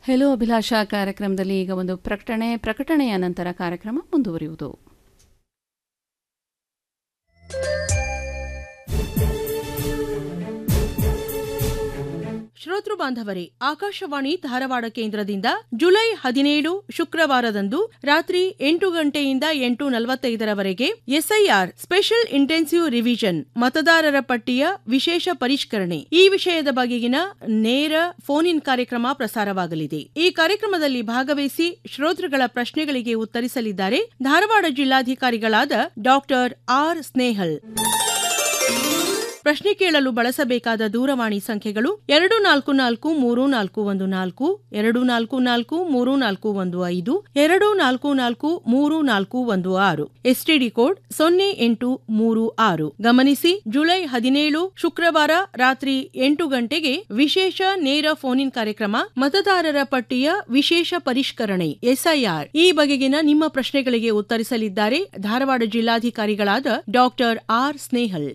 hello Abhilasha ಕಾರ್ಯಕ್ರಮದಲ್ಲಿ ಈಗ ಒಂದು ಪ್ರಕಟಣೆ ಪ್ರಕಟಣೆಯ ನಂತರ ಕಾರ್ಯಕ್ರಮ ಮುಂದುವರಿಯುವುದು ಶ್ರೋತೃ ಬಾಂಧವರೇ ಆಕಾಶವಾಣಿ ಧಾರವಾಡ ಕೇಂದ್ರದಿಂದ ಜುಲೈ ಹದಿನೇಳು ಶುಕ್ರವಾರದಂದು ರಾತ್ರಿ ಎಂಟು ಗಂಟೆಯಿಂದ ಎಂಟು ನಲವತ್ತೈದರವರೆಗೆ ಎಸ್ಐಆರ್ ಸ್ಪೆಷಲ್ ಇಂಟೆನ್ಸಿವ್ ರಿವಿಷನ್ ಮತದಾರರ ಪಟ್ಟಿಯ ವಿಶೇಷ ಪರಿಷ್ಕರಣೆ ಈ ವಿಷಯದ ಬಗೆಗಿನ ನೇರ ಫೋನ್ ಇನ್ ಕಾರ್ಯಕ್ರಮ ಪ್ರಸಾರವಾಗಲಿದೆ ಈ ಕಾರ್ಯಕ್ರಮದಲ್ಲಿ ಭಾಗವಹಿಸಿ ಶ್ರೋತೃಗಳ ಪ್ರಶ್ನೆಗಳಿಗೆ ಉತ್ತರಿಸಲಿದ್ದಾರೆ ಧಾರವಾಡ ಜಿಲ್ಲಾಧಿಕಾರಿಗಳಾದ ಡಾಕ್ಟರ್ ಆರ್ ಸ್ನೇಹಲ್ ಪ್ರಶ್ನೆ ಕೇಳಲು ಬಳಸಬೇಕಾದ ದೂರವಾಣಿ ಸಂಖ್ಯೆಗಳು ಎರಡು ನಾಲ್ಕು ನಾಲ್ಕು ಮೂರು ನಾಲ್ಕು ಒಂದು ನಾಲ್ಕು ಎರಡು ನಾಲ್ಕು ನಾಲ್ಕು ಮೂರು ನಾಲ್ಕು ಒಂದು ಐದು ಎರಡು ನಾಲ್ಕು ನಾಲ್ಕು ಮೂರು ನಾಲ್ಕು ಒಂದು ಆರು ಎಸ್ಟಿಡಿ ಕೋಡ್ ಸೊನ್ನೆ ಎಂಟು ಮೂರು ಆರು ಗಮನಿಸಿ ಜುಲೈ ಹದಿನೇಳು ಶುಕ್ರವಾರ ರಾತ್ರಿ ಎಂಟು ಗಂಟೆಗೆ ವಿಶೇಷ ನೇರ ಫೋನ್ ಇನ್ ಕಾರ್ಯಕ್ರಮ ಮತದಾರರ ಪಟ್ಟಿಯ ವಿಶೇಷ ಪರಿಷ್ಕರಣೆ ಎಸ್ಐಆರ್ ಈ ಬಗೆಗಿನ ನಿಮ್ಮ ಪ್ರಶ್ನೆಗಳಿಗೆ ಉತ್ತರಿಸಲಿದ್ದಾರೆ ಧಾರವಾಡ ಜಿಲ್ಲಾಧಿಕಾರಿಗಳಾದ ಡಾಕ್ಟರ್ ಆರ್ ಸ್ನೇಹಲ್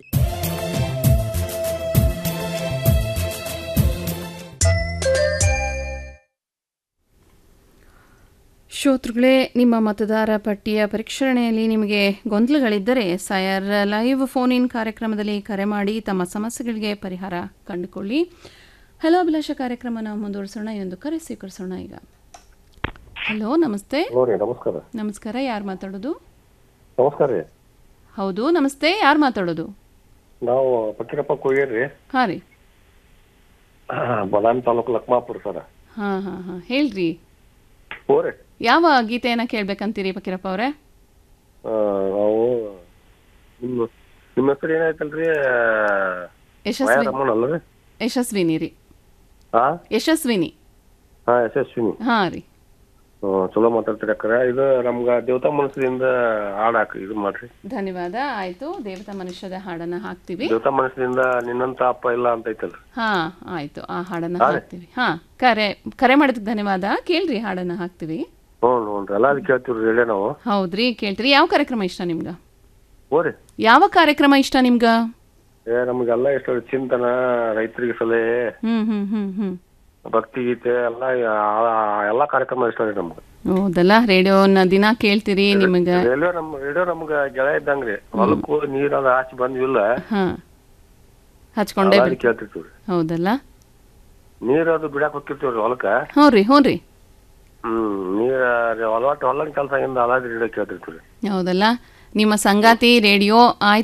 ಶ್ರೋತೃಗಳೇ ನಿಮ್ಮ ಮತದಾರ ಪಟ್ಟಿಯ ಪರಿಷ್ಕರಣೆಯಲ್ಲಿ ನಿಮಗೆ ಗೊಂದಲಗಳಿದ್ದರೆ ಸಯರ್ ಲೈವ್ ಫೋನ್ ಇನ್ ಕಾರ್ಯಕ್ರಮದಲ್ಲಿ ಕರೆ ಮಾಡಿ ತಮ್ಮ ಸಮಸ್ಯೆಗಳಿಗೆ ಪರಿಹಾರ ಕಂಡುಕೊಳ್ಳಿ ಹಲೋ ಅಭಿಲಾಷ ಕಾರ್ಯಕ್ರಮನ ಮುಂದುವರಿಸೋಣ ಇದೊಂದು ಕರೆ ಸ್ವೀಕರಿಸೋಣ ಈಗ ಹಲೋ ನಮಸ್ತೆ ಹಲೋ ರೀ ನಮಸ್ಕಾರ ನಮಸ್ಕಾರ ಯಾರು ಮಾತಾಡೋದು ನಮಸ್ಕಾರ ರೀ ಹೌದು ನಮಸ್ತೆ ಯಾರು ಮಾತಾಡೋದು ನಾವು ಪಕ್ಕಿರಪ್ಪ ಕೊಯ್ಯರ್ ರೀ ಹಾಂ ರೀ ಬದಾಮಿ ತಾಲೂಕು ಲಕ್ಮಾಪುರ ಸರ ಹಾಂ ಹಾಂ ಹಾಂ ಹೇಳ್ರಿ ಹೋ ರೀ ಯಾವ ಗೀತೆಯನ್ನು ಕೇಳ್ಬೇಕಂತೀರಿ ಫಕೀರಪ್ಪ ಅವರೇ ಆ, ನಾವು ನಿಮ್ಮ ನಿಮ್ಮ ಹೆಸರು ಏನಾಯ್ತಲ್ರಿ ಯಶಸ್ವಿ ರಮಣ ಅಲ್ಲ ರೀ ಯಶಸ್ವಿನಿ ರೀ ಹಾ ಯಶಸ್ವಿನಿ ಹಾ ಯಶಸ್ವಿನಿ ಹಾಂ ರೀ ಹ್ಮ್, ಚಲೋ ಮಾತಾಡ್ತೀರಿ ಅಕ್ಕರ ಇದು ನಮ್ಗ ದೇವತಾ ಮನಸ್ಸಿನಿಂದ ಹಾಡ್ ಹಾಕಿ ಇದು ಮಾಡ್ರಿ ಧನ್ಯವಾದ ಆಯ್ತು ದೇವತಾ ಮನುಷ್ಯದ ಹಾಡನ್ನ ಹಾಕ್ತೀವಿ ದೇವತಾ ಮನಸ್ಸಿನಿಂದ ನಿನ್ನಂತ ಅಪ್ಪ ಇಲ್ಲ ಅಂತ ಐತಲ್ರಿ ಹಾ ಆಯ್ತು ಆ ಹಾಡನ್ನ ಹಾಕ್ತೀವಿ ಹಾ ಕರೆ ಕರೆ ಮಾಡಿದಕ್ಕೆ ಧನ್ಯವಾದ ಕೇಳ್ರಿ ಹಾಡನ್ನ ಹಾಕ್ತೀವಿ ಹ್ಞೂ ಹ್ಞೂ ಎಲ್ಲ ಅದಕ್ಕೆ ಕೇಳ್ತೀವಿ ರೇಡಿಯೋ ನಾವು ಹೌದ್ರಿ ಕೇಳ್ತೀರಿ ಯಾವ ಕಾರ್ಯಕ್ರಮ ಇಷ್ಟ ನಿಮ್ಗ ಹೋ ರೀ ಯಾವ ಕಾರ್ಯಕ್ರಮ ಇಷ್ಟ ನಿಮ್ಗ ಏ ನಮ್ಗೆಲ್ಲ ಇಷ್ಟ ಚಿಂತನ ರೈತರಿಗೆ ಸಲಹೆ ಹ್ಮ್ ಹ್ಮ್ ಹ್ಮ್ ಹ್ಮ್ ಭಕ್ತಿ ಗೀತೆ ಎಲ್ಲ ಆ- ಎಲ್ಲಾ ಕಾರ್ಯಕ್ರಮ ಇಷ್ಟ ರೀ ನಮ್ಗೆ ಹೌದಲ್ಲ ರೇಡಿಯೋನ ದಿನ ಕೇಳ್ತೀರಿ ನಿಮಗ ರೇಡಿಯೋ ನಮ್ ರೇಡಿಯೋ ನಮ್ಗ ಗೆಳೆಯ ಇದ್ದಂಗ್ರಿ ಹೊಲಕ್ಕೂ ನೀರ್ ಅದ ಆಚೆ ಬಂದ್ವಿಲ್ಲ ಹಾ ಹಚ್ಕೊಂಡೇ ಅದ್ ಬಿಡ್ ಕೇಳ್ತಿರ್ತೀವ್ರಿ ಹೌದಲ್ಲ ನೀರ್ ಅದು ಬಿಡಾಕ್ ಹೋಗಿರ್ತೀವ್ರಿ ಹೊಲಕ್ಕ ಹ್ಞೂ ರೀ ಹ್ಞೂ ರೀ ಹ್ಮ್ ನೀರ್ ಹೊಲವಾಟ ಹೊಲನ್ ಕೆಲಸ ಇಂದ ಅಲಾದಿ ರೇಡಿಯೋ ಕೇಳ್ತಿರ್ತೀವ್ರಿ ಹೌದಲ್ಲ ನಿಮ್ಮ ಸಂಗಾತಿ ರೇಡಿಯೋ ಆಯ್ತು